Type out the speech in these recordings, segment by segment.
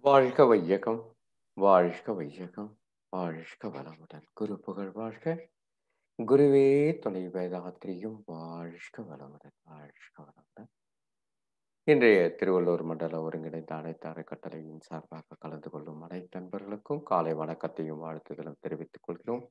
வாழ்க வையகம் வாழ்க வையகம் வாழ்க வளமுடன் குரு புகழ் வாழ்க குருவே துணை வேதாத்திரியும் வாழ்க வளமுடன் வாழ்க வளமுடன் இன்றைய திருவள்ளூர் மண்டல ஒருங்கிணைந்த அனைத்து அறக்கட்டளையின் சார்பாக கலந்து கொள்ளும் அனைத்து நண்பர்களுக்கும் காலை வணக்கத்தையும் வாழ்த்துதலும் தெரிவித்துக் கொள்கிறோம்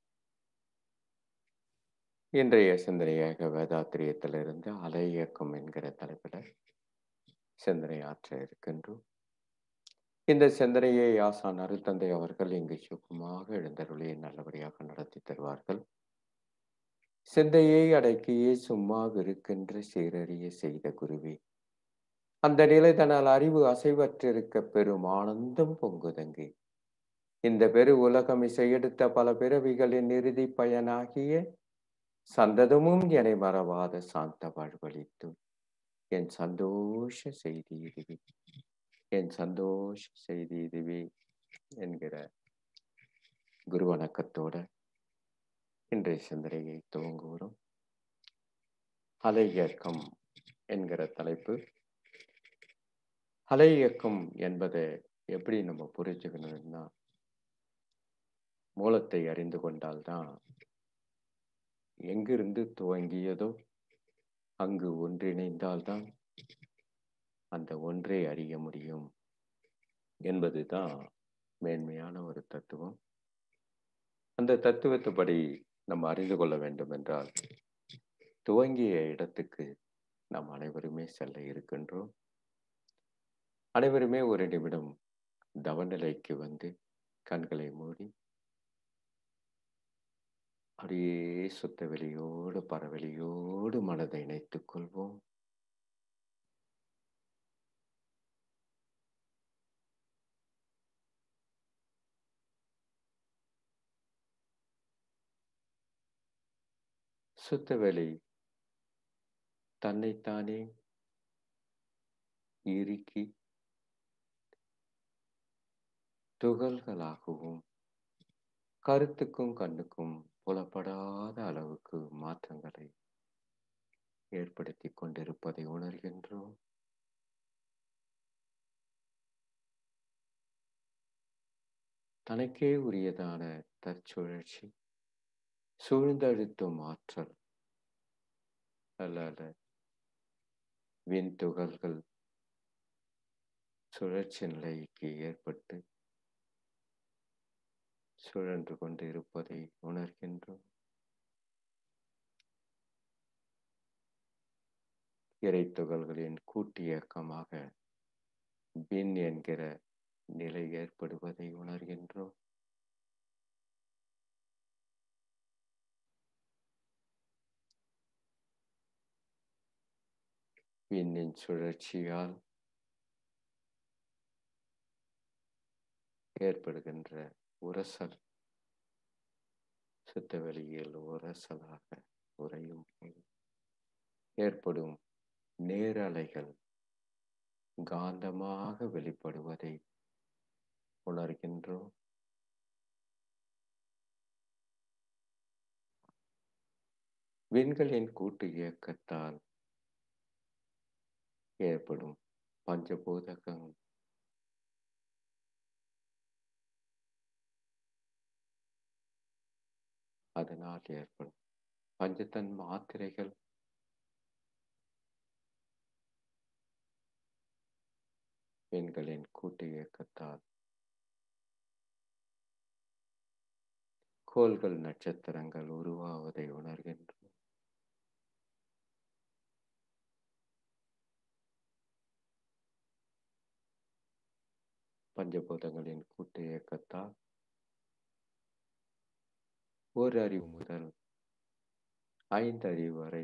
இன்றைய சிந்தனையாக வேதாத்திரியத்திலிருந்து அலை இயக்கம் என்கிற தலைப்பில் சிந்தனை ஆற்ற இருக்கின்றோம் இந்த சிந்தனையை ஆசான் அருள்தந்தை அவர்கள் இங்கு சுகமாக எழுந்தருளியை நல்லபடியாக நடத்தி தருவார்கள் சிந்தையை அடக்கியே சும்மா இருக்கின்ற சீரறிய செய்த குருவி அந்த நிலை தன்னால் அறிவு அசைவற்றிருக்க பெரும் ஆனந்தம் பொங்குதங்கி இந்த பெரு உலகம் இசையெடுத்த பல பிறவிகளின் இறுதி பயனாகிய சந்ததமும் என மறவாத சாந்த வாழ்வழித்தும் என் சந்தோஷ செய்தி இதுவே என் சந்தோஷ செய்தி இதுவே என்கிற குரு வணக்கத்தோட இன்றைய சிந்தனையை துவங்குகிறோம் அலை இயக்கம் என்கிற தலைப்பு அலை இயக்கம் என்பதை எப்படி நம்ம புரிஞ்சுக்கணும்னா மூலத்தை அறிந்து கொண்டால்தான் எங்கிருந்து துவங்கியதோ அங்கு ஒன்றிணைந்தால்தான் அந்த ஒன்றை அறிய முடியும் என்பதுதான் மேன்மையான ஒரு தத்துவம் அந்த தத்துவத்துப்படி நம்ம அறிந்து கொள்ள வேண்டும் என்றால் துவங்கிய இடத்துக்கு நாம் அனைவருமே செல்ல இருக்கின்றோம் அனைவருமே ஒரு நிமிடம் தவநிலைக்கு வந்து கண்களை மூடி அப்படியே சுத்த வெளியோடு பரவெளியோடு மனதை இணைத்துக் கொள்வோம் சுத்தவெளி தன்னைத்தானே இறுக்கி துகள்களாகவும் கருத்துக்கும் கண்ணுக்கும் புலப்படாத அளவுக்கு மாற்றங்களை ஏற்படுத்தி கொண்டிருப்பதை உணர்கின்றோம் தனக்கே உரியதான தற்சுழற்சி சூழ்ந்தழுத்தும் ஆற்றல் அல்ல விண் துகள்கள் சுழற்சி நிலைக்கு ஏற்பட்டு சுழன்று கொண்டு இருப்பதை உணர்கின்றோம் இறை துகள்களின் கூட்டியக்கமாக பின் என்கிற நிலை ஏற்படுவதை உணர்கின்றோம் விண்ணின் சுழற்சியால் ஏற்படுகின்ற உரசல் சுத்தவெளியில் உரசலாக உறையும் போது ஏற்படும் நேரலைகள் காந்தமாக வெளிப்படுவதை உணர்கின்றோம் விண்களின் கூட்டு இயக்கத்தால் ஏற்படும் பஞ்சபூதகம் அதனால் ஏற்படும் பஞ்சத்தன் மாத்திரைகள் பெண்களின் கூட்டு இயக்கத்தால் கோள்கள் நட்சத்திரங்கள் உருவாவதை உணர்கின்றோம் பஞ்சபூதங்களின் கூட்டு இயக்கத்தால் ஒரு அறிவு முதல் ஐந்து அறிவு வரை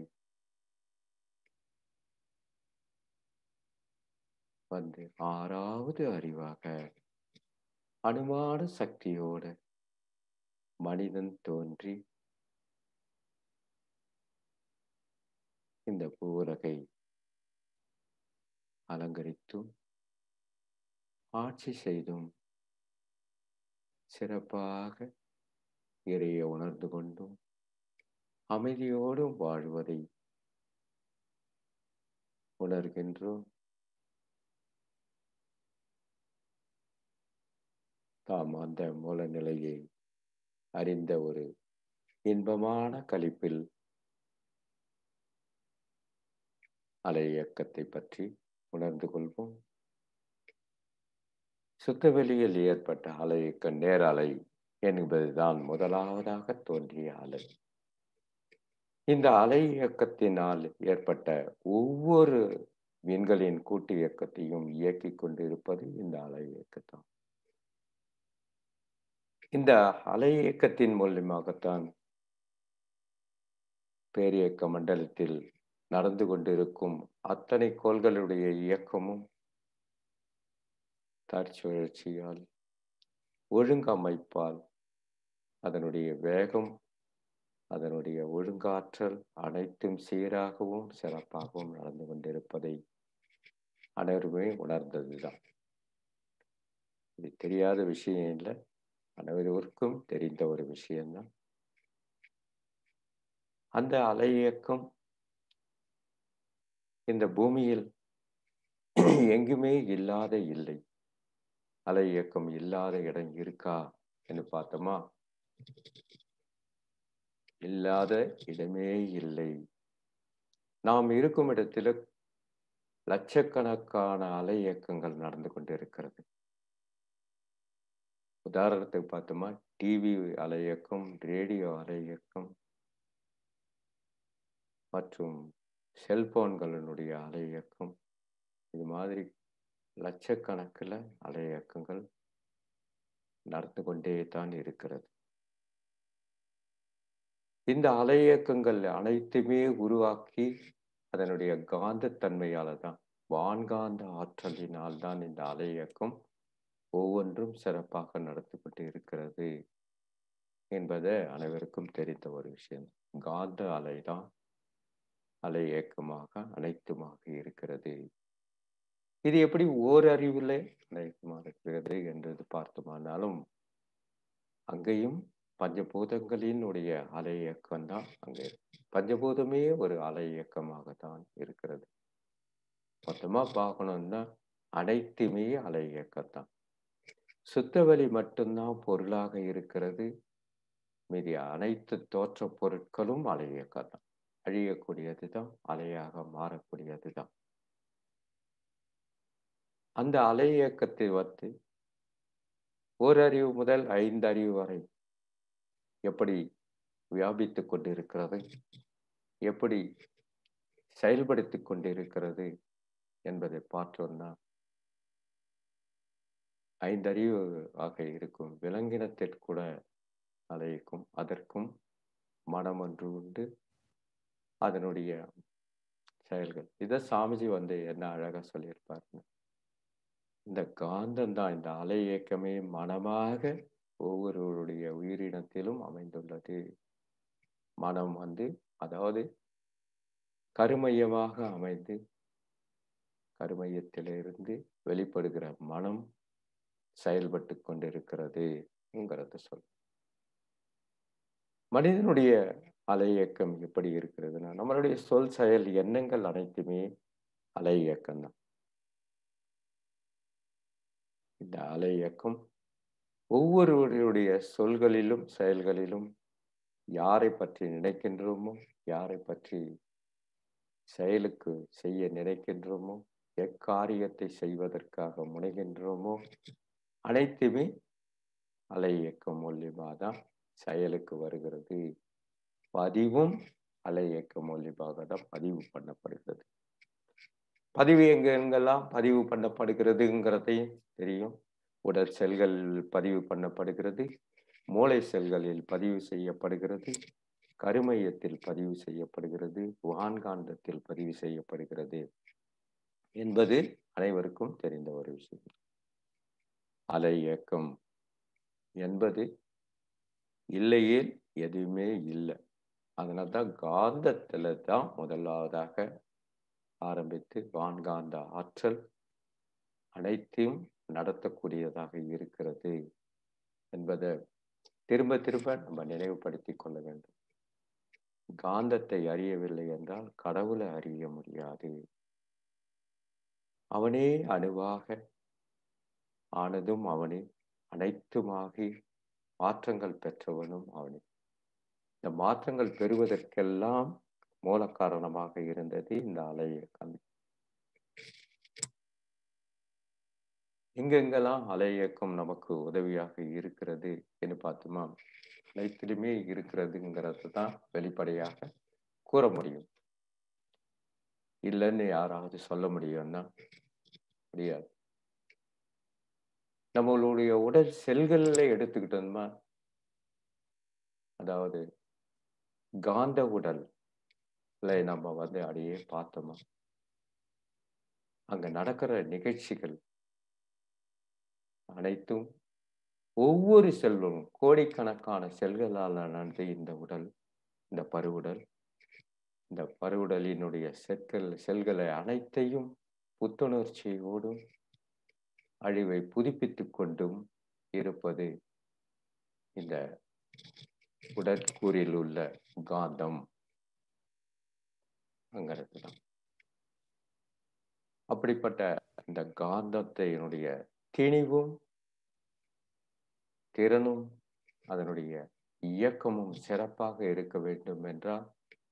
வந்து ஆறாவது அறிவாக அனுமான சக்தியோடு மனிதன் தோன்றி இந்த பூவுலகை அலங்கரித்தும் ஆட்சி செய்தும் சிறப்பாக இறையை உணர்ந்து கொண்டும் அமைதியோடும் வாழ்வதை உணர்கின்றோம் தாம் அந்த மூல நிலையை அறிந்த ஒரு இன்பமான கழிப்பில் அலை இயக்கத்தை பற்றி உணர்ந்து கொள்வோம் சுத்தவெளியில் ஏற்பட்ட அலை இயக்க நேர அலை என்பதுதான் முதலாவதாக தோன்றிய அலை இந்த அலை இயக்கத்தினால் ஏற்பட்ட ஒவ்வொரு மீன்களின் கூட்டு இயக்கத்தையும் இயக்கிக் கொண்டிருப்பது இந்த அலை இயக்கத்தான் இந்த அலை இயக்கத்தின் மூலியமாகத்தான் பேரியக்க மண்டலத்தில் நடந்து கொண்டிருக்கும் அத்தனை கோள்களுடைய இயக்கமும் தற்சுழற்சியால் ஒழுங்கமைப்பால் அதனுடைய வேகம் அதனுடைய ஒழுங்காற்றல் அனைத்தும் சீராகவும் சிறப்பாகவும் நடந்து கொண்டிருப்பதை அனைவருமே உணர்ந்ததுதான் இது தெரியாத விஷயம் இல்லை அனைவருக்கும் தெரிந்த ஒரு விஷயம்தான் அந்த அலை இயக்கம் இந்த பூமியில் எங்குமே இல்லாத இல்லை அலை இயக்கம் இல்லாத இடம் இருக்கா என்று பார்த்தோமா இல்லாத இடமே இல்லை நாம் இருக்கும் இடத்துல லட்சக்கணக்கான அலை இயக்கங்கள் நடந்து கொண்டிருக்கிறது உதாரணத்துக்கு பார்த்தோமா டிவி அலை இயக்கம் ரேடியோ அலை இயக்கம் மற்றும் செல்போன்களினுடைய அலை இயக்கம் இது மாதிரி லட்சக்கணக்கில் அலை இயக்கங்கள் நடந்து கொண்டே தான் இருக்கிறது இந்த அலை இயக்கங்கள் அனைத்துமே உருவாக்கி அதனுடைய காந்தத்தன்மையால தான் வான்காந்த ஆற்றலினால் தான் இந்த அலை இயக்கம் ஒவ்வொன்றும் சிறப்பாக நடத்தி கொண்டு இருக்கிறது என்பது அனைவருக்கும் தெரிந்த ஒரு விஷயம் காந்த அலை தான் அலை இயக்கமாக அனைத்துமாக இருக்கிறது இது எப்படி ஓரறிவில் அனைத்துமாக இருக்கிறது என்றது பார்த்தோமானாலும் அங்கேயும் பஞ்சபூதங்களினுடைய அலை இயக்கம் தான் அங்கே பஞ்சபூதமே ஒரு அலை இயக்கமாக தான் இருக்கிறது மொத்தமா பார்க்கணும்னா அனைத்துமே அலை இயக்கம்தான் சுத்தவெளி மட்டும்தான் பொருளாக இருக்கிறது மீதி அனைத்து தோற்ற பொருட்களும் அலை இயக்கம் தான் அழியக்கூடியது தான் அலையாக மாறக்கூடியது தான் அந்த அலை இயக்கத்தை வந்து ஓரறிவு முதல் ஐந்து அறிவு வரை எப்படி வியாபித்து கொண்டிருக்கிறது எப்படி செயல்படுத்தி கொண்டிருக்கிறது என்பதை பார்த்தோம்னா ஐந்தறிவு ஆக இருக்கும் விலங்கினத்திற்கூட அலைக்கும் அதற்கும் மனம் ஒன்று உண்டு அதனுடைய செயல்கள் இதை சாமிஜி வந்து என்ன அழகா சொல்லியிருப்பாருன்னு இந்த காந்தம் தான் இந்த அலை இயக்கமே மனமாக ஒவ்வொருவருடைய உயிரினத்திலும் அமைந்துள்ளது மனம் வந்து அதாவது கருமையமாக அமைந்து கருமையத்திலிருந்து வெளிப்படுகிற மனம் செயல்பட்டு கொண்டிருக்கிறதுங்கிறத சொல் மனிதனுடைய அலை இயக்கம் எப்படி இருக்கிறதுனா நம்மளுடைய சொல் செயல் எண்ணங்கள் அனைத்துமே அலை இயக்கம் தான் இந்த அலை இயக்கம் ஒவ்வொருவருடைய சொல்களிலும் செயல்களிலும் யாரை பற்றி நினைக்கின்றோமோ யாரை பற்றி செயலுக்கு செய்ய நினைக்கின்றோமோ எக்காரியத்தை செய்வதற்காக முனைகின்றோமோ அனைத்துமே அலை இயக்கம் மூலியமாக தான் செயலுக்கு வருகிறது பதிவும் அலை இயக்கம் மூலியமாக தான் பதிவு பண்ணப்படுகிறது பதிவு எங்க எங்கெல்லாம் பதிவு பண்ணப்படுகிறதுங்கிறதையும் தெரியும் உடல் செல்கள் பதிவு பண்ணப்படுகிறது மூளை செல்களில் பதிவு செய்யப்படுகிறது கருமையத்தில் பதிவு செய்யப்படுகிறது வான்காந்தத்தில் பதிவு செய்யப்படுகிறது என்பது அனைவருக்கும் தெரிந்த ஒரு விஷயம் அலை இயக்கம் என்பது இல்லையே எதுவுமே இல்லை அதனால தான் காந்தத்துல தான் முதலாவதாக ஆரம்பித்து வான்காந்த ஆற்றல் அனைத்தையும் நடத்தக்கூடியதாக இருக்கிறது என்பதை திரும்ப திரும்ப நம்ம நினைவுபடுத்தி கொள்ள வேண்டும் காந்தத்தை அறியவில்லை என்றால் கடவுளை அறிய முடியாது அவனே அணுவாக ஆனதும் அவனே அனைத்துமாகி மாற்றங்கள் பெற்றவனும் அவனே இந்த மாற்றங்கள் பெறுவதற்கெல்லாம் மூல காரணமாக இருந்தது இந்த அலை இயக்கம் எங்கெங்கெல்லாம் அலை இயக்கம் நமக்கு உதவியாக இருக்கிறது என்று பார்த்தோமா அனைத்திலுமே இருக்கிறதுங்கிறது தான் வெளிப்படையாக கூற முடியும் இல்லைன்னு யாராவது சொல்ல முடியும்னா முடியாது நம்மளுடைய உடல் செல்கள்ல எடுத்துக்கிட்டோம்னா அதாவது காந்த உடல் நம்ம வந்து அப்படியே பார்த்தோமா அங்க நடக்கிற நிகழ்ச்சிகள் அனைத்தும் ஒவ்வொரு செல்லும் கோடிக்கணக்கான செல்களால் நடந்த இந்த உடல் இந்த பருவுடல் இந்த பருவுடலினுடைய செற்கள் செல்களை அனைத்தையும் புத்துணர்ச்சியோடும் அழிவை புதுப்பித்துக் கொண்டும் இருப்பது இந்த உடற்கூறில் உள்ள காந்தம் அங்கிறது தான் அப்படிப்பட்ட இந்த காந்தத்தினுடைய திணிவும் திறனும் அதனுடைய இயக்கமும் சிறப்பாக இருக்க வேண்டும் என்றால்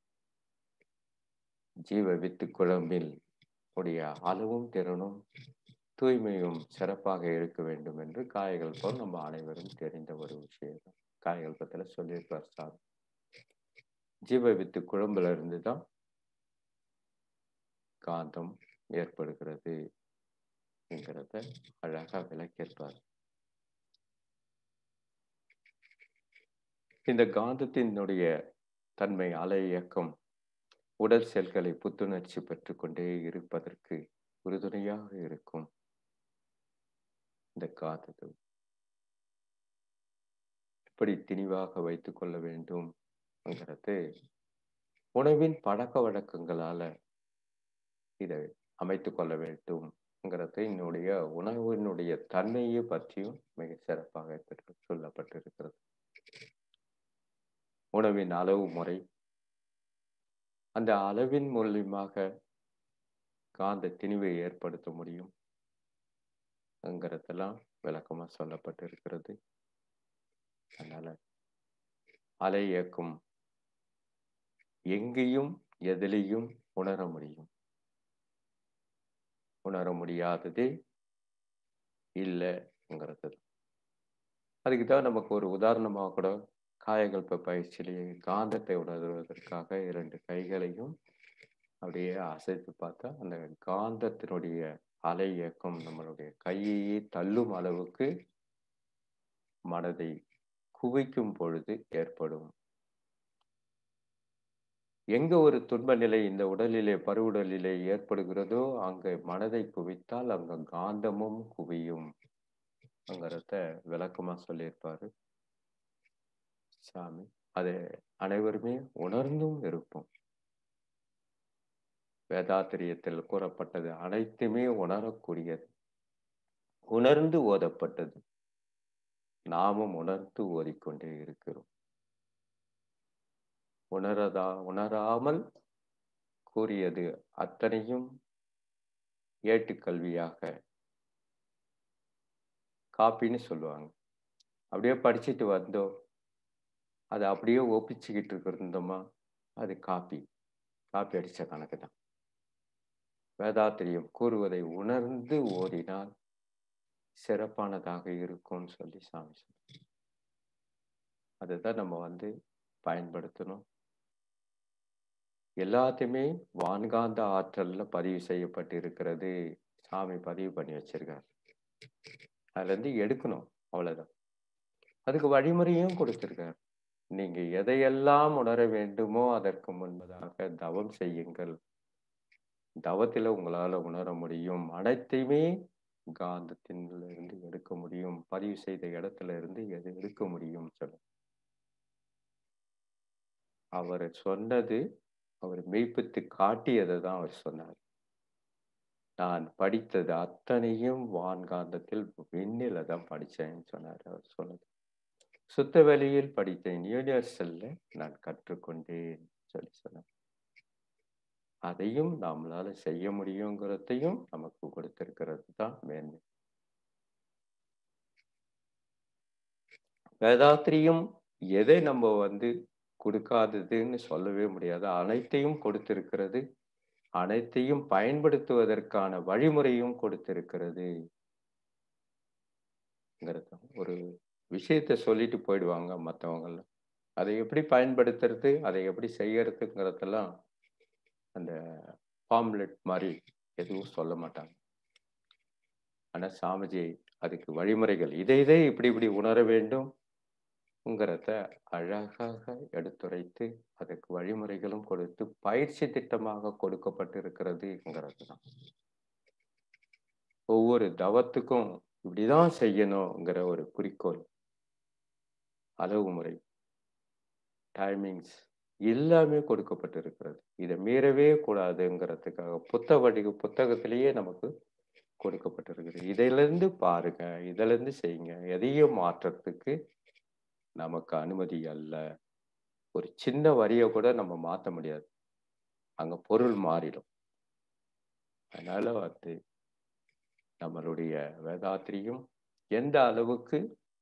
ஜீவ வித்து குழம்பில் உடைய அளவும் திறனும் தூய்மையும் சிறப்பாக இருக்க வேண்டும் என்று காயகல்பம் நம்ம அனைவரும் தெரிந்த ஒரு விஷயம் தான் காயகல்பத்தில் சொல்லியிருப்பார் சார் ஜீவ வித்து குழம்புல இருந்து தான் காந்தம் ஏற்படுகிறது என்கிறத அழகா விளக்கியிருப்பார் இந்த காந்தத்தினுடைய தன்மை அலை இயக்கம் உடல் செல்களை புத்துணர்ச்சி பெற்றுக்கொண்டே இருப்பதற்கு உறுதுணையாக இருக்கும் இந்த காந்தது எப்படி திணிவாக வைத்துக் கொள்ள வேண்டும் உணவின் பழக்க வழக்கங்களால இதை அமைத்துக் கொள்ள வேண்டும்ங்கிறது என்னுடைய உணவினுடைய தன்மையை பற்றியும் மிக சிறப்பாக சொல்லப்பட்டிருக்கிறது உணவின் அளவு முறை அந்த அளவின் மூலியமாக காந்த திணிவை ஏற்படுத்த முடியும் ங்கிறதெல்லாம் விளக்கமா சொல்லப்பட்டிருக்கிறது அதனால அலை இயக்கம் எங்கேயும் எதிலையும் உணர முடியும் உணர முடியாதது இல்லைங்கிறது அதுக்கு தான் நமக்கு ஒரு உதாரணமாக கூட காயகல்ப பயிற்சியிலேயே காந்தத்தை உணர்வதற்காக இரண்டு கைகளையும் அப்படியே அசைத்து பார்த்தா அந்த காந்தத்தினுடைய அலை இயக்கம் நம்மளுடைய கையையே தள்ளும் அளவுக்கு மனதை குவிக்கும் பொழுது ஏற்படும் எங்க ஒரு துன்ப நிலை இந்த உடலிலே பருவுடலிலே ஏற்படுகிறதோ அங்க மனதை குவித்தால் அங்க காந்தமும் குவியும் அங்கிறத விளக்கமா சொல்லியிருப்பாரு சாமி அதை அனைவருமே உணர்ந்தும் இருப்போம் வேதாத்திரியத்தில் கூறப்பட்டது அனைத்துமே உணரக்கூடியது உணர்ந்து ஓதப்பட்டது நாமும் உணர்ந்து ஓதிக்கொண்டே இருக்கிறோம் உணரதா உணராமல் கூறியது அத்தனையும் ஏட்டுக்கல்வியாக காப்பின்னு சொல்லுவாங்க அப்படியே படிச்சுட்டு வந்தோம் அதை அப்படியே ஒப்பிச்சுக்கிட்டு இருந்தோமா அது காப்பி காப்பி அடித்த கணக்கு தான் வேதாத்திரியம் கூறுவதை உணர்ந்து ஓதினால் சிறப்பானதாக இருக்கும்னு சொல்லி சாமி சொல்லி அதுதான் நம்ம வந்து பயன்படுத்தணும் எல்லாத்தையுமே வான்காந்த ஆற்றல்ல பதிவு செய்யப்பட்டு இருக்கிறது சாமி பதிவு பண்ணி வச்சிருக்காரு அதுல இருந்து எடுக்கணும் அவ்வளவுதான் அதுக்கு வழிமுறையும் கொடுத்திருக்காரு நீங்க எதையெல்லாம் உணர வேண்டுமோ அதற்கு முன்பதாக தவம் செய்யுங்கள் தவத்துல உங்களால உணர முடியும் அனைத்தையுமே காந்தத்தின்ல இருந்து எடுக்க முடியும் பதிவு செய்த இடத்துல இருந்து எது எடுக்க முடியும் சொல்ல அவர் சொன்னது அவர் மெய்ப்பித்து காட்டியதை தான் அவர் சொன்னார் நான் படித்தது அத்தனையும் வான்காந்தத்தில் விண்ணில தான் படித்தேன்னு சொன்னார் அவர் சொன்னது சுத்த வெளியில் படித்தேன் யூனிவர்சல்ல நான் கற்றுக்கொண்டேன் சொல்லி சொன்னார் அதையும் நம்மளால செய்ய முடியுங்கிறதையும் நமக்கு கொடுத்திருக்கிறது தான் மேன்மை வேதாத்திரியும் எதை நம்ம வந்து கொடுக்காததுன்னு சொல்லவே முடியாது அனைத்தையும் கொடுத்திருக்கிறது அனைத்தையும் பயன்படுத்துவதற்கான வழிமுறையும் கொடுத்திருக்கிறது ஒரு விஷயத்த சொல்லிட்டு போயிடுவாங்க மற்றவங்கள அதை எப்படி பயன்படுத்துறது அதை எப்படி செய்யறதுங்கிறதெல்லாம் அந்த ஃபார்ம்லெட் மாதிரி எதுவும் சொல்ல மாட்டாங்க ஆனால் சாமிஜி அதுக்கு வழிமுறைகள் இதை இதை இப்படி இப்படி உணர வேண்டும் ங்கிறத அழகாக எடுத்துரைத்து அதுக்கு வழிமுறைகளும் கொடுத்து பயிற்சி திட்டமாக கொடுக்கப்பட்டிருக்கிறதுங்கிறது தான் ஒவ்வொரு தவத்துக்கும் இப்படிதான் செய்யணுங்கிற ஒரு குறிக்கோள் அளவு முறை டைமிங்ஸ் எல்லாமே கொடுக்கப்பட்டிருக்கிறது இதை மீறவே கூடாதுங்கிறதுக்காக புத்தக வடிவ புத்தகத்திலேயே நமக்கு கொடுக்கப்பட்டிருக்குது இதிலிருந்து பாருங்க இதிலிருந்து செய்யுங்க எதையும் மாற்றத்துக்கு நமக்கு அனுமதி அல்ல ஒரு சின்ன வரியை கூட நம்ம மாற்ற முடியாது அங்க பொருள் மாறிடும் அதனால வந்து நம்மளுடைய வேதாத்திரியும் எந்த அளவுக்கு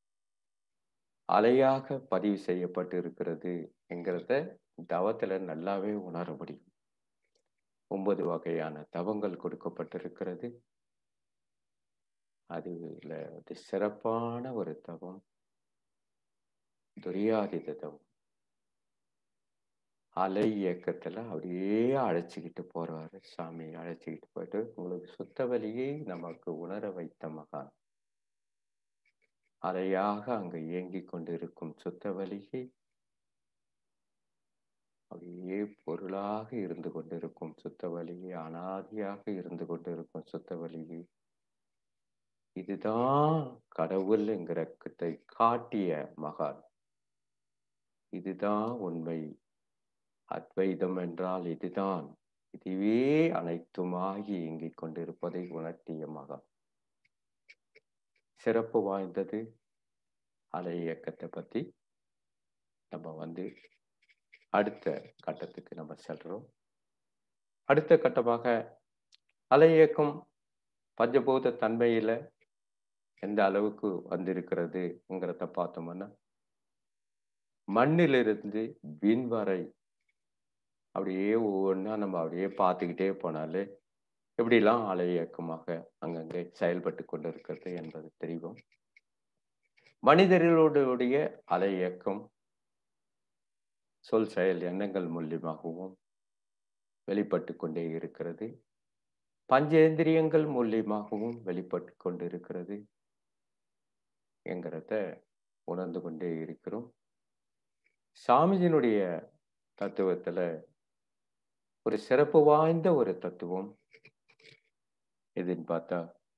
அலையாக பதிவு செய்யப்பட்டு இருக்கிறது என்கிறத தவத்துல நல்லாவே உணர முடியும் ஒன்பது வகையான தவங்கள் கொடுக்கப்பட்டிருக்கிறது அதுல அது சிறப்பான ஒரு தவம் துரியாதித தவம் அலை இயக்கத்துல அப்படியே அழைச்சிக்கிட்டு போறாரு சாமி அழைச்சிக்கிட்டு போயிட்டு உங்களுக்கு சுத்த வழியை நமக்கு உணர வைத்த மகான் அலையாக அங்க இயங்கிக் கொண்டிருக்கும் சுத்த வழியை அப்படியே பொருளாக இருந்து கொண்டிருக்கும் சுத்த வழியை அனாதியாக இருந்து கொண்டிருக்கும் சுத்த வழியை இதுதான் கடவுள்ங்கிற கிட்டை காட்டிய மகான் இதுதான் உண்மை அத்வைதம் என்றால் இதுதான் இதுவே அனைத்துமாகி இயங்கிக் கொண்டிருப்பதை உணர்த்திய மகான் சிறப்பு வாய்ந்தது அலை இயக்கத்தை பத்தி நம்ம வந்து அடுத்த கட்டத்துக்கு நம்ம செல்றோம் அடுத்த கட்டமாக அலை இயக்கம் பஞ்சபூத தன்மையில எந்த அளவுக்கு வந்திருக்கிறதுங்கிறத பார்த்தோம்னா மண்ணிலிருந்து விண் வரை அப்படியே ஒவ்வொன்றா நம்ம அப்படியே பார்த்துக்கிட்டே போனாலே எப்படிலாம் அலை இயக்கமாக அங்கங்கே செயல்பட்டு கொண்டு இருக்கிறது என்பது தெரியும் மனிதர்களுடைய அலை இயக்கம் சொல் செயல் எண்ணங்கள் மூலியமாகவும் வெளிப்பட்டு கொண்டே இருக்கிறது பஞ்சேந்திரியங்கள் மூலியமாகவும் வெளிப்பட்டு கொண்டு இருக்கிறது என்கிறத உணர்ந்து கொண்டே இருக்கிறோம் சாமிஜினுடைய தத்துவத்துல ஒரு சிறப்பு வாய்ந்த ஒரு தத்துவம் எதுன்னு பார்த்தா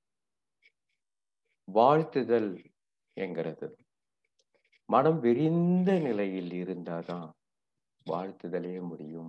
வாழ்த்துதல் என்கிறது மனம் விரிந்த நிலையில் இருந்தாதான் வாழ்த்துதலே முடியும்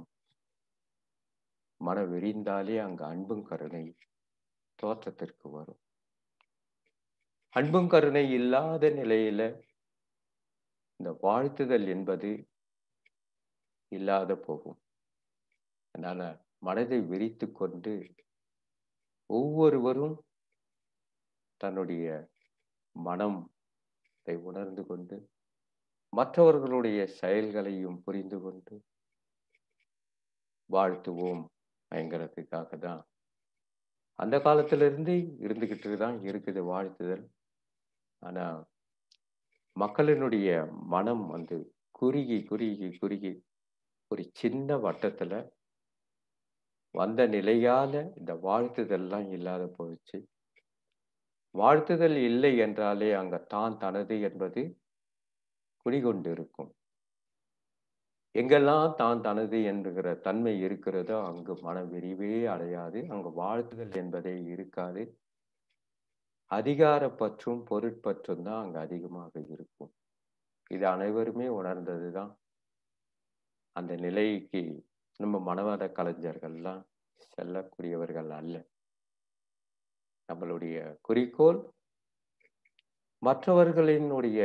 மனம் விரிந்தாலே அங்க அன்பும் கருணை தோற்றத்திற்கு வரும் அன்பும் கருணை இல்லாத நிலையில இந்த வாழ்த்துதல் என்பது இல்லாத போகும் அதனால மனதை விரித்து கொண்டு ஒவ்வொருவரும் தன்னுடைய மனம் உணர்ந்து கொண்டு மற்றவர்களுடைய செயல்களையும் புரிந்து கொண்டு வாழ்த்துவோம் என்கிறதுக்காக தான் அந்த காலத்திலிருந்து இருந்துகிட்டு தான் இருக்குது வாழ்த்துதல் ஆனா மக்களினுடைய மனம் வந்து குறுகி குறுகி குறுகி ஒரு சின்ன வட்டத்துல வந்த நிலையால இந்த வாழ்த்துதல்லாம் இல்லாத போயிடுச்சு வாழ்த்துதல் இல்லை என்றாலே அங்க தான் தனது என்பது குடிகொண்டு இருக்கும் எங்கெல்லாம் தான் தனது என்கிற தன்மை இருக்கிறதோ அங்கு மன விரிவே அடையாது அங்கு வாழ்த்துதல் என்பதே இருக்காது அதிகார பற்றும் பொருட்பற்றும் தான் அங்கு அதிகமாக இருக்கும் இது அனைவருமே உணர்ந்தது தான் அந்த நிலைக்கு நம்ம மனவாத கலைஞர்கள்லாம் செல்லக்கூடியவர்கள் அல்ல நம்மளுடைய குறிக்கோள் மற்றவர்களினுடைய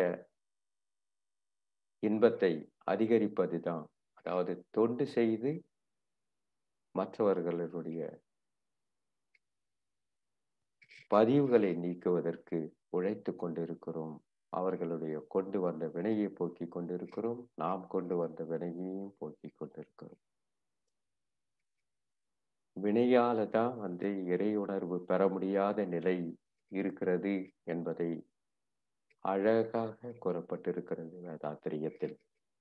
இன்பத்தை அதிகரிப்பது தான் அதாவது தொண்டு செய்து மற்றவர்களுடைய பதிவுகளை நீக்குவதற்கு உழைத்து கொண்டிருக்கிறோம் அவர்களுடைய கொண்டு வந்த வினையை போக்கிக் கொண்டிருக்கிறோம் நாம் கொண்டு வந்த வினையையும் போக்கிக் கொண்டிருக்கிறோம் வினையால தான் வந்து இறையுணர்வு பெற முடியாத நிலை இருக்கிறது என்பதை அழகாக கூறப்பட்டிருக்கிறது வேதாத்திரியத்தில்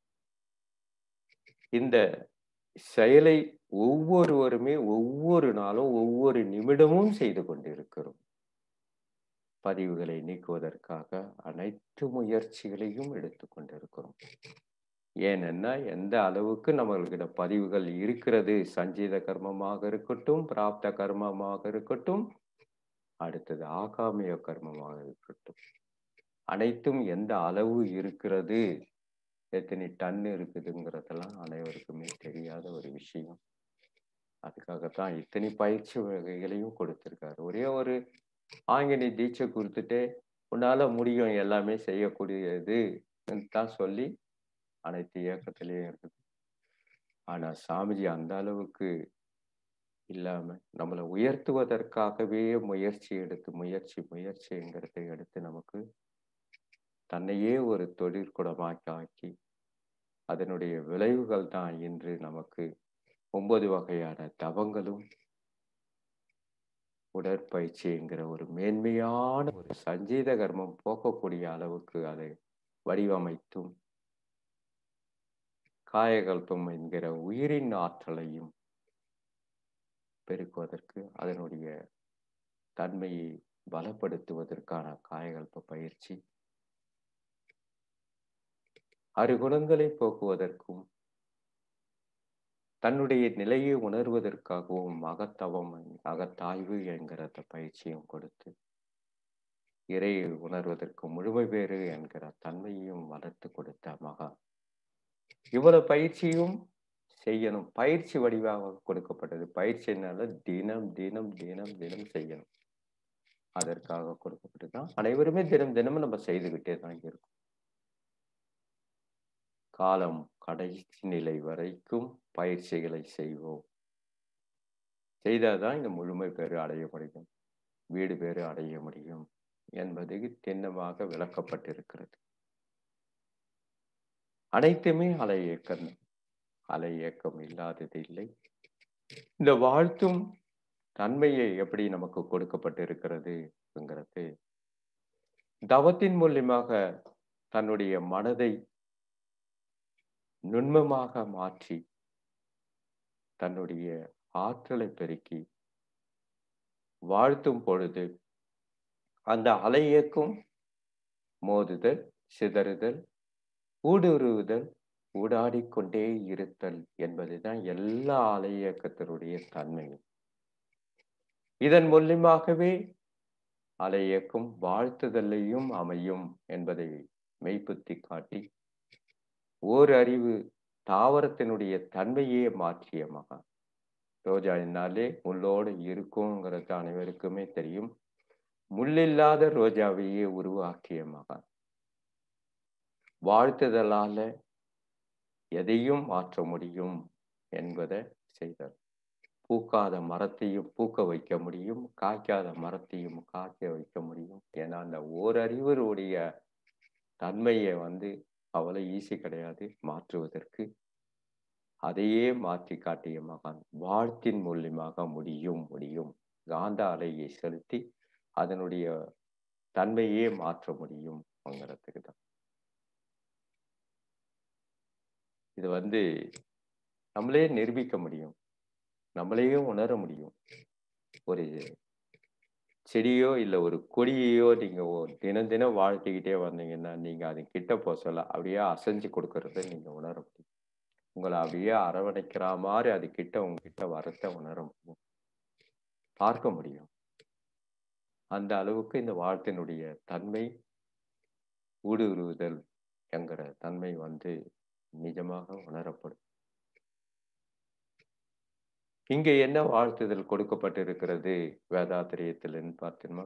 இந்த செயலை ஒவ்வொருவருமே ஒவ்வொரு நாளும் ஒவ்வொரு நிமிடமும் செய்து கொண்டிருக்கிறோம் பதிவுகளை நீக்குவதற்காக அனைத்து முயற்சிகளையும் எடுத்துக்கொண்டிருக்கிறோம் ஏனென்னா எந்த அளவுக்கு நம்மள்கிட்ட பதிவுகள் இருக்கிறது சஞ்சீத கர்மமாக இருக்கட்டும் பிராப்த கர்மமாக இருக்கட்டும் அடுத்தது ஆகாமிய கர்மமாக இருக்கட்டும் அனைத்தும் எந்த அளவு இருக்கிறது எத்தனை டன் இருக்குதுங்கிறதெல்லாம் அனைவருக்குமே தெரியாத ஒரு விஷயம் அதுக்காகத்தான் இத்தனை பயிற்சி வகைகளையும் கொடுத்திருக்காரு ஒரே ஒரு ஆங்கினி தீட்சை கொடுத்துட்டு உன்னால முடியும் எல்லாமே செய்யக்கூடியது தான் சொல்லி அனைத்து இயக்கத்திலையும் இருக்குது ஆனா சாமிஜி அந்த அளவுக்கு இல்லாம நம்மளை உயர்த்துவதற்காகவே முயற்சி எடுத்து முயற்சி முயற்சிங்கிறதை எடுத்து நமக்கு தன்னையே ஒரு தொழிற்குடமாக்கி ஆக்கி அதனுடைய விளைவுகள் தான் இன்று நமக்கு ஒன்பது வகையான தவங்களும் உடற்பயிற்சிங்கிற ஒரு மேன்மையான ஒரு சஞ்சீத கர்மம் போக்கக்கூடிய அளவுக்கு அதை வடிவமைத்தும் காயகல்பம் என்கிற உயிரின் ஆற்றலையும் பெருக்குவதற்கு அதனுடைய தன்மையை பலப்படுத்துவதற்கான காயகல்ப பயிற்சி அறுகுணங்களை போக்குவதற்கும் தன்னுடைய நிலையை உணர்வதற்காகவும் அகத்தவம் அகத்தாய்வு என்கிற பயிற்சியும் கொடுத்து இறை உணர்வதற்கு முழுமை பேறு என்கிற தன்மையையும் வளர்த்து கொடுத்த மகா இவ்வளவு பயிற்சியும் செய்யணும் பயிற்சி வடிவாக கொடுக்கப்பட்டது பயிற்சினால தினம் தினம் தினம் தினம் செய்யணும் அதற்காக கொடுக்கப்பட்டதுதான் அனைவருமே தினம் தினமும் நம்ம செய்துகிட்டே தான் இருக்கும் காலம் கடைசி நிலை வரைக்கும் பயிற்சிகளை செய்வோம் செய்தாதான் இந்த முழுமை பேறு அடைய முடியும் வீடு பேறு அடைய முடியும் என்பது திண்ணமாக விளக்கப்பட்டிருக்கிறது அனைத்துமே அலை இயக்கம் அலை இயக்கம் இல்லாதது இல்லை இந்த வாழ்த்தும் தன்மையை எப்படி நமக்கு கொடுக்கப்பட்டிருக்கிறதுங்கிறது தவத்தின் மூலியமாக தன்னுடைய மனதை நுண்மமாக மாற்றி தன்னுடைய ஆற்றலை பெருக்கி வாழ்த்தும் பொழுது அந்த அலையக்கும் மோதுதல் சிதறுதல் ஊடுருவுதல் ஊடாடிக்கொண்டே இருத்தல் என்பதுதான் எல்லா அலையியக்கத்தினுடைய தன்மையும் இதன் மூலியமாகவே அலையக்கும் வாழ்த்துதலையும் அமையும் என்பதை மெய்ப்புத்தி காட்டி ஓர் அறிவு தாவரத்தினுடைய தன்மையே மாற்றிய மகா ரோஜா என்னாலே முள்ளோடு இருக்குங்கிறது அனைவருக்குமே தெரியும் முள்ளில்லாத ரோஜாவையே உருவாக்கிய மகான் வாழ்த்துதலால எதையும் மாற்ற முடியும் என்பதை செய்தார் பூக்காத மரத்தையும் பூக்க வைக்க முடியும் காய்க்காத மரத்தையும் காய்க்க வைக்க முடியும் ஏன்னா அந்த ஓரறிவருடைய தன்மையை வந்து அவ்வளோ ஈஸி கிடையாது மாற்றுவதற்கு அதையே மாற்றி காட்டிய மகான் வாழ்த்தின் மூலியமாக முடியும் முடியும் காந்த அலையை செலுத்தி அதனுடைய தன்மையே மாற்ற முடியும்ங்கிறதுக்கு தான் இது வந்து நம்மளே நிரூபிக்க முடியும் நம்மளையும் உணர முடியும் ஒரு செடியோ இல்லை ஒரு கொடியையோ நீங்க தினம் தினம் வாழ்த்திக்கிட்டே வந்தீங்கன்னா நீங்க அது கிட்ட போக சொல்ல அப்படியே அசைஞ்சு கொடுக்கறத நீங்க உணர முடியும் உங்களை அப்படியே அரவணைக்கிற மாதிரி அது கிட்ட உங்ககிட்ட வரத்த உணர முடியும் பார்க்க முடியும் அந்த அளவுக்கு இந்த வாழ்த்தினுடைய தன்மை ஊடுருவுதல் என்கிற தன்மை வந்து நிஜமாக உணரப்படும் இங்க என்ன வாழ்த்துதல் கொடுக்கப்பட்டிருக்கிறது வேதாத்திரியத்தில்னு பார்த்தோம்னா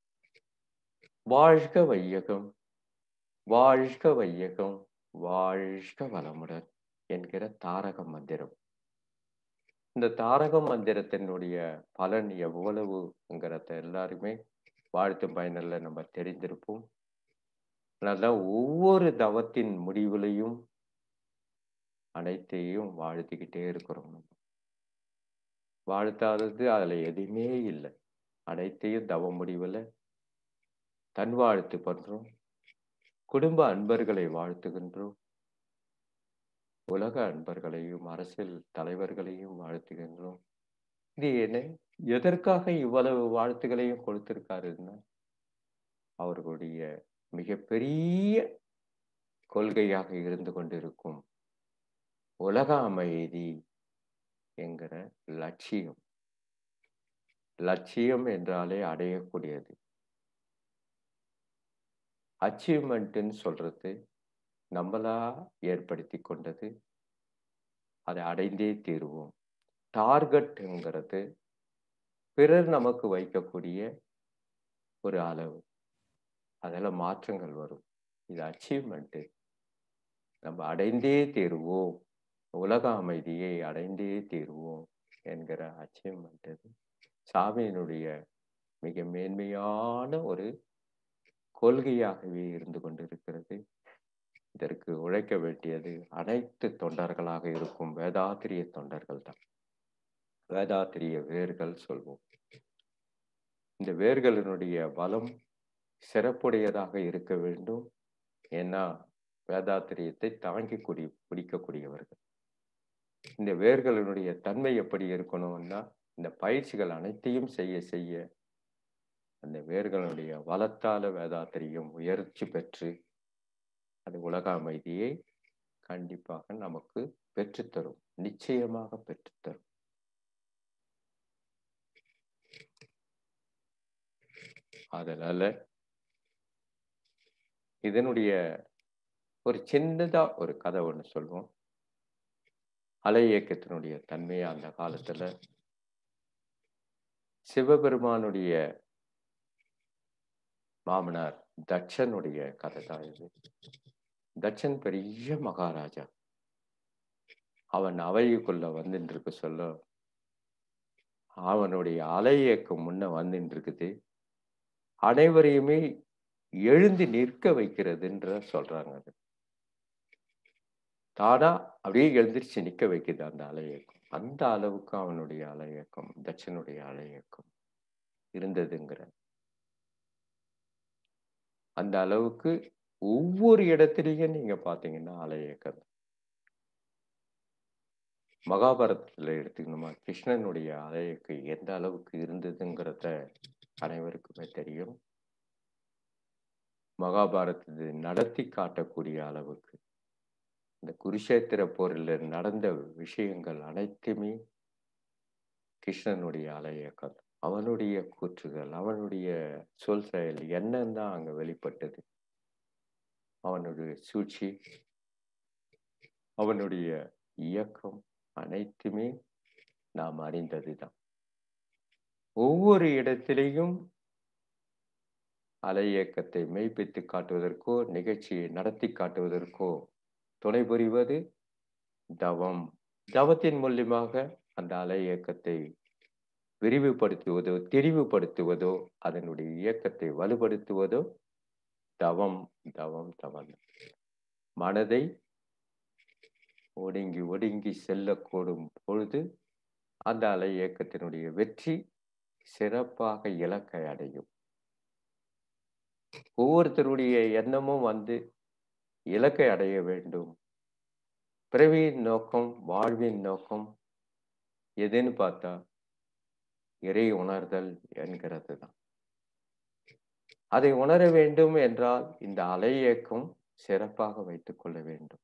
வாழ்க வையகம் வாழ்க வையகம் வாழ்க வளமுடன் என்கிற தாரக மந்திரம் இந்த தாரக மந்திரத்தினுடைய பலன் எவ்வளவுங்கிறத எல்லாருமே வாழ்த்து பயனில் நம்ம தெரிந்திருப்போம் அதனால்தான் ஒவ்வொரு தவத்தின் முடிவிலையும் அனைத்தையும் வாழ்த்திக்கிட்டே இருக்கிறோம் நம்ம. வாழ்த்தாதது அதுல எதுவுமே இல்லை அனைத்தையும் தவ முடிவுல தன் வாழ்த்து பண்றோம் குடும்ப அன்பர்களை வாழ்த்துகின்றோம் உலக அன்பர்களையும் அரசியல் தலைவர்களையும் வாழ்த்துகின்றோம் இது என்ன எதற்காக இவ்வளவு வாழ்த்துகளையும் கொடுத்திருக்காருன்னா அவர்களுடைய மிகப்பெரிய கொள்கையாக இருந்து கொண்டிருக்கும் உலக அமைதி என்கிற லட்சியம் லட்சியம் என்றாலே அடையக்கூடியது அச்சீவ்மெண்ட்னு சொல்றது நம்மளா ஏற்படுத்தி கொண்டது அதை அடைந்தே தீருவோம் டார்கெட்டுங்கிறது பிறர் நமக்கு வைக்கக்கூடிய ஒரு அளவு அதில் மாற்றங்கள் வரும் இது அச்சீவ்மெண்ட்டு நம்ம அடைந்தே தீருவோம் உலக அமைதியை அடைந்தே தீருவோம் என்கிற அச்சீவ்மெண்ட் இது சாமியினுடைய மிக மேன்மையான ஒரு கொள்கையாகவே இருந்து கொண்டிருக்கிறது இதற்கு உழைக்க வேண்டியது அனைத்து தொண்டர்களாக இருக்கும் வேதாத்திரிய தொண்டர்கள் தான் வேதாத்திரிய வேர்கள் சொல்வோம் இந்த வேர்களினுடைய பலம் சிறப்புடையதாக இருக்க வேண்டும் ஏன்னா வேதாத்திரியத்தை தாங்கி குடி பிடிக்கக்கூடியவர்கள் இந்த வேர்களினுடைய தன்மை எப்படி இருக்கணும்னா இந்த பயிற்சிகள் அனைத்தையும் செய்ய செய்ய அந்த வேர்களுடைய வளத்தால வேதாத்திரியம் உயர்ச்சி பெற்று அது உலக அமைதியை கண்டிப்பாக நமக்கு பெற்றுத்தரும் நிச்சயமாக பெற்றுத்தரும் அதனால இதனுடைய ஒரு சின்னதா ஒரு கதை ஒன்று சொல்லுவோம் அலை இயக்கத்தினுடைய தன்மையை அந்த காலத்துல சிவபெருமானுடைய மாமனார் தட்சனுடைய கதை தான் இது தட்சன் பெரிய மகாராஜா அவன் அவைக்குள்ள வந்துட்டு இருக்க சொல்ல அவனுடைய அலை இயக்கம் முன்ன வந்துட்டு இருக்குது அனைவரையுமே எழுந்து நிற்க வைக்கிறதுன்ற சொல்றாங்க அது தானா அப்படியே எழுந்திருச்சு நிக்க வைக்குது அந்த அலை இயக்கம் அந்த அளவுக்கு அவனுடைய அலை இயக்கம் தட்சனுடைய அலை இயக்கம் இருந்ததுங்கிற அந்த அளவுக்கு ஒவ்வொரு இடத்துலையும் நீங்க பாத்தீங்கன்னா அலை இயக்கம் மகாபாரதத்துல எடுத்துக்கணுமா கிருஷ்ணனுடைய அலை இயக்கம் எந்த அளவுக்கு இருந்ததுங்கிறத அனைவருக்குமே தெரியும் மகாபாரதத்தை நடத்தி காட்டக்கூடிய அளவுக்கு இந்த குருஷேத்திர போரில் நடந்த விஷயங்கள் அனைத்துமே கிருஷ்ணனுடைய அலையக்கம் அவனுடைய கூற்றுகள் அவனுடைய சொல் செயல் என்னன்னு தான் அங்க வெளிப்பட்டது அவனுடைய சூழ்ச்சி அவனுடைய இயக்கம் அனைத்துமே நாம் அறிந்ததுதான் ஒவ்வொரு இடத்திலையும் அலை இயக்கத்தை மெய்ப்பித்து காட்டுவதற்கோ நிகழ்ச்சியை நடத்தி காட்டுவதற்கோ துணை புரிவது தவம் தவத்தின் மூலியமாக அந்த அலை இயக்கத்தை விரிவுபடுத்துவதோ தெரிவுபடுத்துவதோ அதனுடைய இயக்கத்தை வலுப்படுத்துவதோ தவம் தவம் தவம் மனதை ஒடுங்கி ஒடுங்கி செல்லக்கூடும் பொழுது அந்த அலை இயக்கத்தினுடைய வெற்றி சிறப்பாக இலக்கை அடையும் ஒவ்வொருத்தருடைய எண்ணமும் வந்து இலக்கை அடைய வேண்டும் பிறவியின் நோக்கம் வாழ்வின் நோக்கம் எதுன்னு பார்த்தா இறை உணர்தல் என்கிறது தான் அதை உணர வேண்டும் என்றால் இந்த அலை இயக்கம் சிறப்பாக வைத்துக் கொள்ள வேண்டும்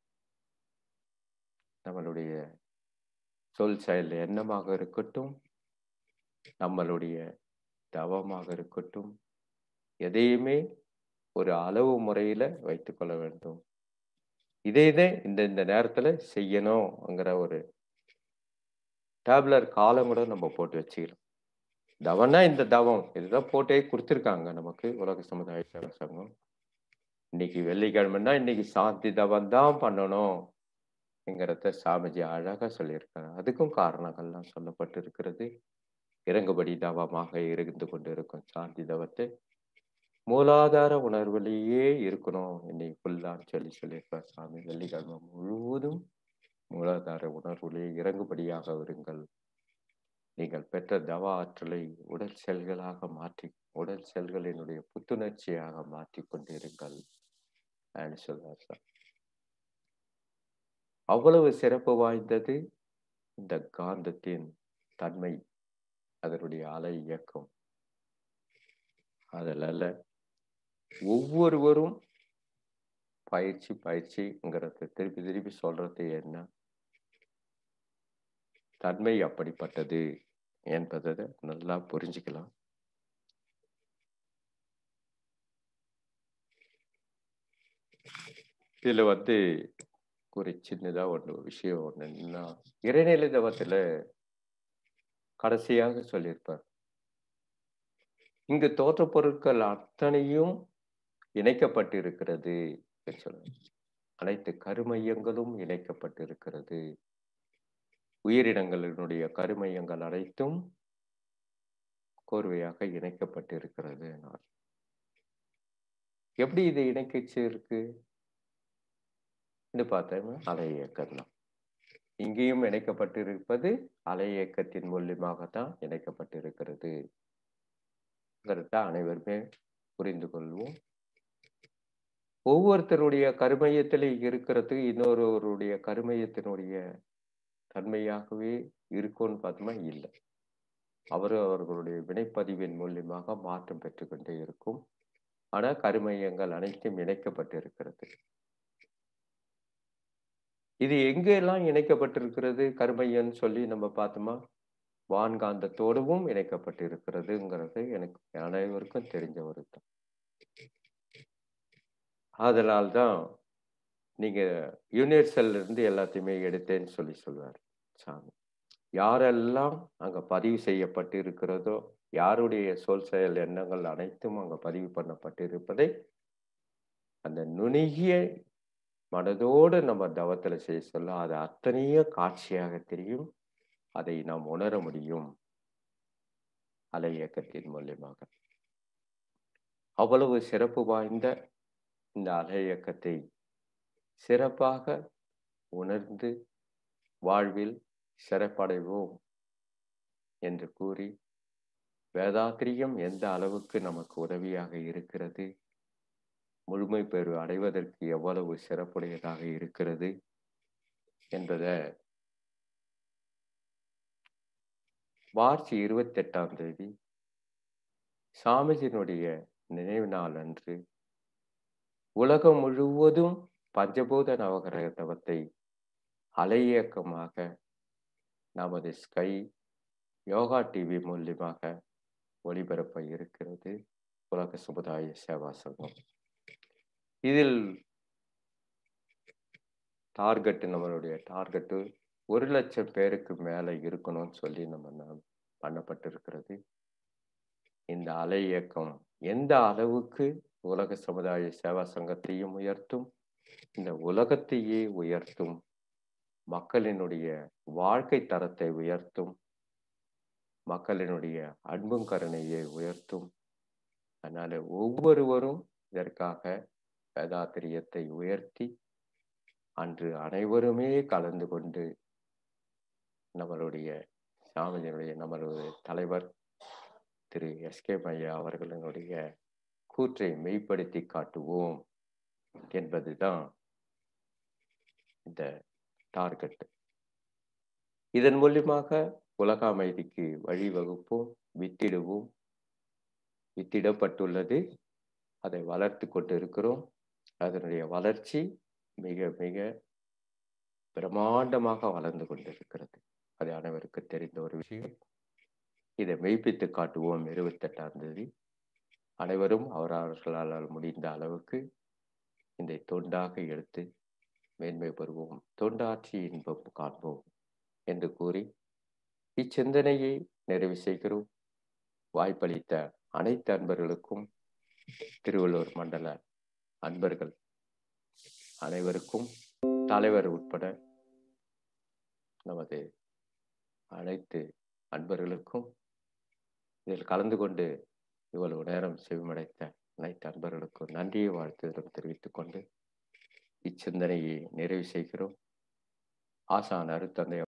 நம்மளுடைய சொல் செயல் எண்ணமாக இருக்கட்டும் நம்மளுடைய தவமாக இருக்கட்டும் எதையுமே ஒரு அளவு முறையில வைத்துக்கொள்ள வேண்டும் இதே இதை இந்த இந்த நேரத்துல செய்யணுங்கிற ஒரு டேப்லர் காலம் கூட நம்ம போட்டு வச்சுக்கலாம் தவம்னா இந்த தவம் இதுதான் போட்டே கொடுத்துருக்காங்க நமக்கு உலக சமுதாய சேவை சங்கம் இன்னைக்கு வெள்ளிக்கிழமைன்னா இன்னைக்கு சாந்தி தவம் தான் பண்ணணும் என்கிறத சாமிஜி அழகா சொல்லியிருக்காங்க அதுக்கும் காரணங்கள்லாம் சொல்லப்பட்டு இருக்கிறது இறங்குபடி தவமாக இருந்து கொண்டு இருக்கும் சாந்தி தவத்தை மூலாதார உணர்விலேயே இருக்கணும் இன்னைக்கு ஃபுல்லான்னு சொல்லி சொல்லியிருப்பார் சாமி வெள்ளிக்கிழமை முழுவதும் மூலாதார உணர்விலே இறங்குபடியாக இருங்கள் நீங்கள் பெற்ற தவ ஆற்றலை உடல் செல்களாக மாற்றி உடல் செல்களினுடைய புத்துணர்ச்சியாக மாற்றிக் கொண்டிருங்கள் அப்படின்னு சொல்றார் சார் அவ்வளவு சிறப்பு வாய்ந்தது இந்த காந்தத்தின் தன்மை அதனுடைய அலை இயக்கம் அதனால ஒவ்வொருவரும் பயிற்சி பயிற்சிங்கிறத திருப்பி திருப்பி சொல்றது என்ன தன்மை அப்படிப்பட்டது என்பதை நல்லா புரிஞ்சுக்கலாம் இதுல வந்து ஒரு சின்னதா ஒன்று விஷயம் ஒன்று என்னன்னா இறைநிலை தவத்துல கடைசியாக சொல்லியிருப்பார் இங்கு தோற்ற பொருட்கள் அத்தனையும் இணைக்கப்பட்டிருக்கிறது சொல்ல அனைத்து கருமையங்களும் இணைக்கப்பட்டிருக்கிறது உயிரினங்களினுடைய கருமையங்கள் அனைத்தும் கோர்வையாக இணைக்கப்பட்டிருக்கிறது எப்படி இது இணைக்கச்சு இருக்கு பார்த்தோம்னா அலை இயக்கம் தான் இங்கேயும் இணைக்கப்பட்டிருப்பது அலை இயக்கத்தின் மூலியமாகத்தான் இணைக்கப்பட்டிருக்கிறது அனைவருமே புரிந்து கொள்வோம் ஒவ்வொருத்தருடைய கருமையத்தில் இருக்கிறது இன்னொருவருடைய கருமையத்தினுடைய தன்மையாகவே இருக்கும்னு பார்த்தோம்னா இல்லை அவரு அவர்களுடைய வினைப்பதிவின் மூலியமாக மாற்றம் பெற்றுக்கொண்டே இருக்கும் ஆனால் கருமையங்கள் அனைத்தும் இணைக்கப்பட்டிருக்கிறது இது எங்கெல்லாம் இணைக்கப்பட்டிருக்கிறது கருமையன்னு சொல்லி நம்ம பார்த்தோமா வான்காந்தத்தோடவும் இணைக்கப்பட்டிருக்கிறதுங்கிறது எனக்கு அனைவருக்கும் தெரிஞ்ச ஒரு தான் அதனால்தான் நீங்க யூனிவர்சல்ல இருந்து எல்லாத்தையுமே எடுத்தேன்னு சொல்லி சொல்வார் சாமி யாரெல்லாம் அங்க பதிவு செய்யப்பட்டு இருக்கிறதோ யாருடைய சொல் செயல் எண்ணங்கள் அனைத்தும் அங்க பதிவு பண்ணப்பட்டு இருப்பதை அந்த நுணுகிய மனதோடு நம்ம தவத்துல செய்ய சொல்ல அது அத்தனையும் காட்சியாக தெரியும் அதை நாம் உணர முடியும் அலை இயக்கத்தின் மூலியமாக அவ்வளவு சிறப்பு வாய்ந்த இந்த அலை இயக்கத்தை சிறப்பாக உணர்ந்து வாழ்வில் சிறப்படைவோம் என்று கூறி வேதாத்திரியம் எந்த அளவுக்கு நமக்கு உதவியாக இருக்கிறது முழுமை பெறு அடைவதற்கு எவ்வளவு சிறப்புடையதாக இருக்கிறது என்பதை மார்ச் இருபத்தி எட்டாம் தேதி சாமிஜினுடைய நினைவு நாள் அன்று உலகம் முழுவதும் பஞ்சபூத நவகிரக தவத்தை அலையியக்கமாக நமது ஸ்கை யோகா டிவி மூலியமாக ஒளிபரப்ப இருக்கிறது உலக சமுதாய சேவா சங்கம் இதில் டார்கெட் நம்மளுடைய டார்கெட்டு ஒரு லட்சம் பேருக்கு மேலே இருக்கணும்னு சொல்லி நம்ம பண்ணப்பட்டிருக்கிறது இந்த அலை இயக்கம் எந்த அளவுக்கு உலக சமுதாய சேவா சங்கத்தையும் உயர்த்தும் இந்த உலகத்தையே உயர்த்தும் மக்களினுடைய வாழ்க்கை தரத்தை உயர்த்தும் மக்களினுடைய அன்பும் கருணையை உயர்த்தும் அதனால ஒவ்வொருவரும் இதற்காக வேதாத்திரியத்தை உயர்த்தி அன்று அனைவருமே கலந்து கொண்டு நம்மளுடைய சாமியினுடைய நம்மளுடைய தலைவர் திரு எஸ்கே மையா அவர்களினுடைய கூற்றை மெய்ப்படுத்தி காட்டுவோம் என்பதுதான் இந்த டார்கெட் இதன் மூலியமாக உலக அமைதிக்கு வழிவகுப்போம் வித்திடுவோம் வித்திடப்பட்டுள்ளது அதை வளர்த்து கொண்டு இருக்கிறோம் அதனுடைய வளர்ச்சி மிக மிக பிரம்மாண்டமாக வளர்ந்து கொண்டிருக்கிறது அது அனைவருக்கு தெரிந்த ஒரு விஷயம் இதை மெய்ப்பித்து காட்டுவோம் இருபத்தெட்டாம் தேதி அனைவரும் அவரவர்களால் முடிந்த அளவுக்கு இந்த தொண்டாக எடுத்து மேன்மை பெறுவோம் தொண்டாற்றி இன்பம் காண்போம் என்று கூறி இச்சிந்தனையை நிறைவு செய்கிறோம் வாய்ப்பளித்த அனைத்து அன்பர்களுக்கும் திருவள்ளூர் மண்டல அன்பர்கள் அனைவருக்கும் தலைவர் உட்பட நமது அனைத்து அன்பர்களுக்கும் இதில் கலந்து கொண்டு இவ்வளவு நேரம் செவிமடைத்த அனைத்து அன்பர்களுக்கும் நன்றியை வாழ்த்துதலும் தெரிவித்துக் கொண்டு இச்சிந்தனையை நிறைவு செய்கிறோம் ஆசான் அருத்தந்தை